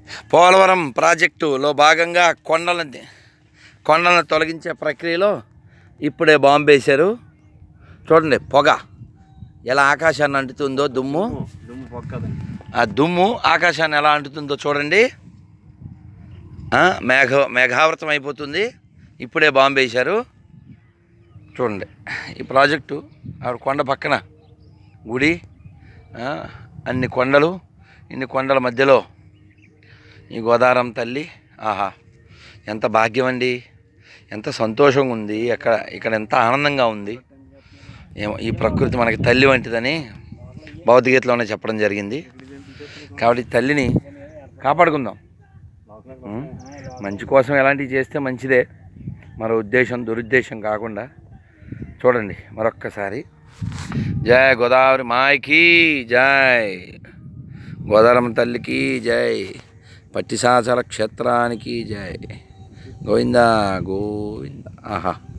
పోలవరం ప్రాజెక్టులో భాగంగా కొండలని కొండలను తొలగించే ప్రక్రియలో ఇప్పుడే బాంబు వేశారు చూడండి పొగ ఎలా ఆకాశాన్ని అంటుతుందో దుమ్ము దుమ్ము పొక్కదండి ఆ దుమ్ము ఆకాశాన్ని ఎలా అంటుతుందో చూడండి ఆ, మేఘ మేఘావృతం అయిపోతుంది ఇప్పుడే బాంబు వేశారు చూడండి ఈ ప్రాజెక్టు ఆవిడ కొండ పక్కన గుడి ఆ, అన్ని కొండలు ఇన్ని కొండల మధ్యలో ఈ గోదావరం తల్లి ఆహా ఎంత భాగ్యం అండి ఎంత సంతోషంగా ఉంది అక్కడ ఇక్కడ ఎంత ఆనందంగా ఉంది ఏమో ఈ ప్రకృతి మనకి తల్లి వంటిదని భగవద్గీతలోనే చెప్పడం జరిగింది కాబట్టి ఈ తల్లిని కాపాడుకుందాం ఉం? మంచి కోసం ఎలాంటివి చేస్తే మంచిదే మరో ఉద్దేశం దురుద్దేశం కాకుండా చూడండి మరొక్కసారి జై గోదావరి మాయకి జై గోదావరమ్మ తల్లికి జై పట్టిసాచల క్షేత్రానికి జై గోవింద గోవింద ఆహా